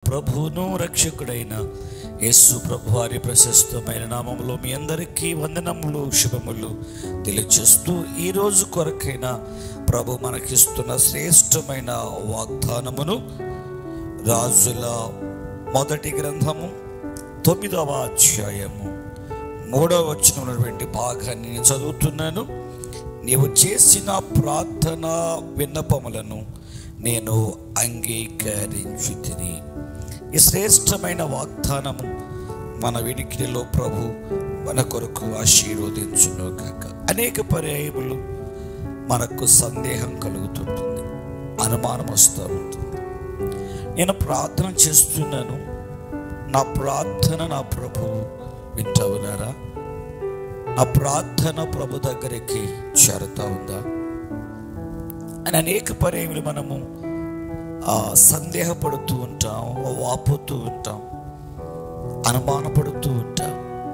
ప్రభువును రక్షకుడైన యేసు ప్రభు వారి ప్రశస్తమైన నామములో మీ అందరికీ వందనములు శుభములు తెలియచేస్తూ ఈరోజు కొరకైన ప్రభు మనకిస్తున్న శ్రేష్టమైన వాగ్దానమును రాజుల మొదటి గ్రంథము తొమ్మిదవ అధ్యాయము మూడవ వచ్చిన ఉన్నటువంటి భాగాన్ని నేను చదువుతున్నాను నీవు చేసిన ప్రార్థన విన్నపములను నేను అంగీకరించి తిని ఈ శ్రేష్టమైన వాగ్దానము మన వినికిడిలో ప్రభు మన కొరకు ఆశీర్వదించును కాక అనేక పర్యాయములు మనకు సందేహం కలుగుతుంటుంది అనుమానం వస్తూ ఉంటుంది నేను ప్రార్థన చేస్తున్నాను నా ప్రార్థన నా ప్రభువు వింటా ఉన్నారా నా ప్రార్థన ప్రభు దగ్గరికి చేరుతా ఉందా అని అనేక పర్యాయములు మనము ఆ, సందేహపడుతూ ఉంటాం వాపోతూ ఉంటాం అనుమానపడుతూ ఉంటాం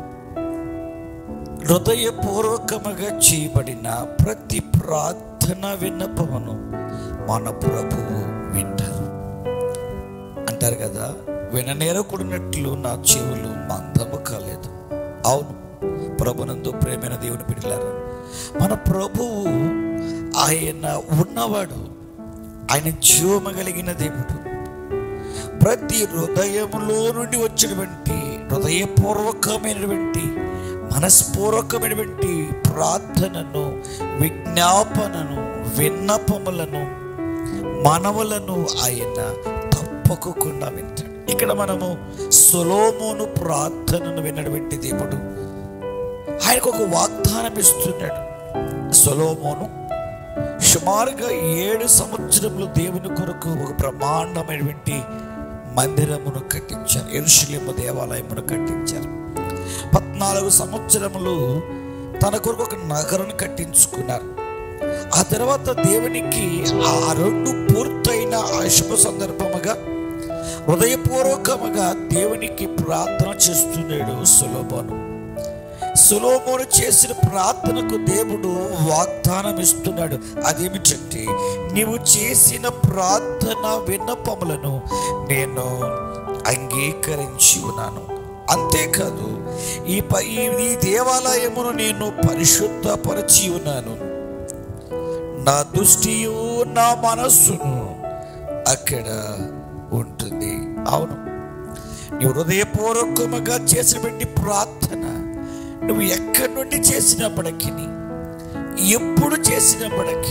హృదయపూర్వకముగా చేయబడిన ప్రతి ప్రార్థన విన్నపమును మన ప్రభువు వింటారు అంటారు కదా విననేరకుడినట్లు నా చెవులు మందము కాలేదు అవును ప్రభునందు ప్రేమైన దేవుని బిడ్డలారా మన ప్రభువు ఆయన ఉన్నవాడు ఆయన జీవము కలిగిన దేవుడు ప్రతి హృదయములో నుండి వచ్చినటువంటి హృదయపూర్వకమైనటువంటి మనస్పూర్వకమైనటువంటి ప్రార్థనను విజ్ఞాపనను విన్నపములను మనవులను ఆయన తప్పకుండా వింటాడు ఇక్కడ మనము సొలోమోను ప్రార్థనను విన్నటువంటి దేవుడు ఆయనకు ఒక వాగ్దానం ఇస్తున్నాడు సొలోమోను సుమారుగా ఏడు సంవత్సరములు దేవుని కొరకు ఒక బ్రహ్మాండమైనటువంటి మందిరమును కట్టించారు ఎరుషులేము దేవాలయమును కట్టించారు పద్నాలుగు సంవత్సరములు తన కొరకు ఒక నగరం కట్టించుకున్నారు ఆ తర్వాత దేవునికి ఆ రెండు పూర్తయిన ఆ శుభ సందర్భముగా హృదయపూర్వకముగా దేవునికి ప్రార్థన చేస్తున్నాడు సులభను సులోమోను చేసిన ప్రార్థనకు దేవుడు వాగ్దానం ఇస్తున్నాడు అదేమిటంటే నీవు చేసిన ప్రార్థన విన్నపములను నేను అంగీకరించి ఉన్నాను అంతేకాదు ఈ ప ఈ ఈ దేవాలయమును నేను పరిశుద్ధపరచి ఉన్నాను నా దృష్టియు నా మనస్సును అక్కడ ఉంటుంది అవును నీ హృదయపూర్వకముగా చేసినటువంటి ప్రార్థన నువ్వు ఎక్కడి నుండి చేసినప్పటికీ ఎప్పుడు చేసినప్పటికీ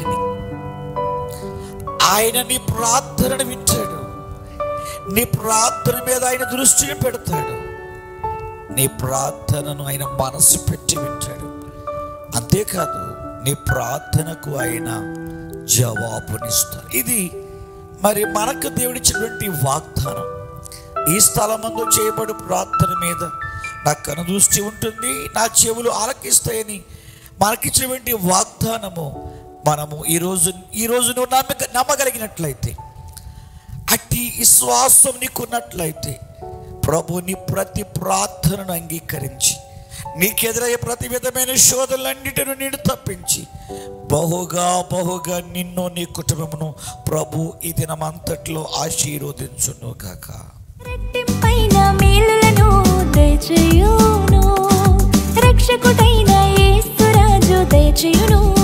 ఆయన నీ ప్రార్థనను వింటాడు నీ ప్రార్థన మీద ఆయన దృష్టిని పెడతాడు నీ ప్రార్థనను ఆయన మనసు పెట్టి వింటాడు అంతేకాదు నీ ప్రార్థనకు ఆయన జవాబునిస్తాడు ఇది మరి మనకు దేవుడిచ్చినటువంటి వాగ్దానం ఈ స్థలమందు చేయబడు ప్రార్థన మీద నా కనుదృష్టి ఉంటుంది నా చెవులు ఆలకిస్తాయని మనకిచ్చినటువంటి వాగ్దానము మనము ఈరోజు ఈరోజు నువ్వు నమ్మక నమ్మగలిగినట్లయితే అట్టి విశ్వాసం నీకున్నట్లయితే ప్రభుని ప్రతి ప్రార్థనను అంగీకరించి నీకెదురయ్యే ప్రతి విధమైన శోధనలన్నిటిని నేను తప్పించి బహుగా బహుగా నిన్ను నీ కుటుంబమును ప్రభు ఈ దినమంతట్లో ఆశీర్వదించును గాక రెట్టింపైన మేలులను దయచేయును రక్షకుడైన యేసురాజు దయచేయును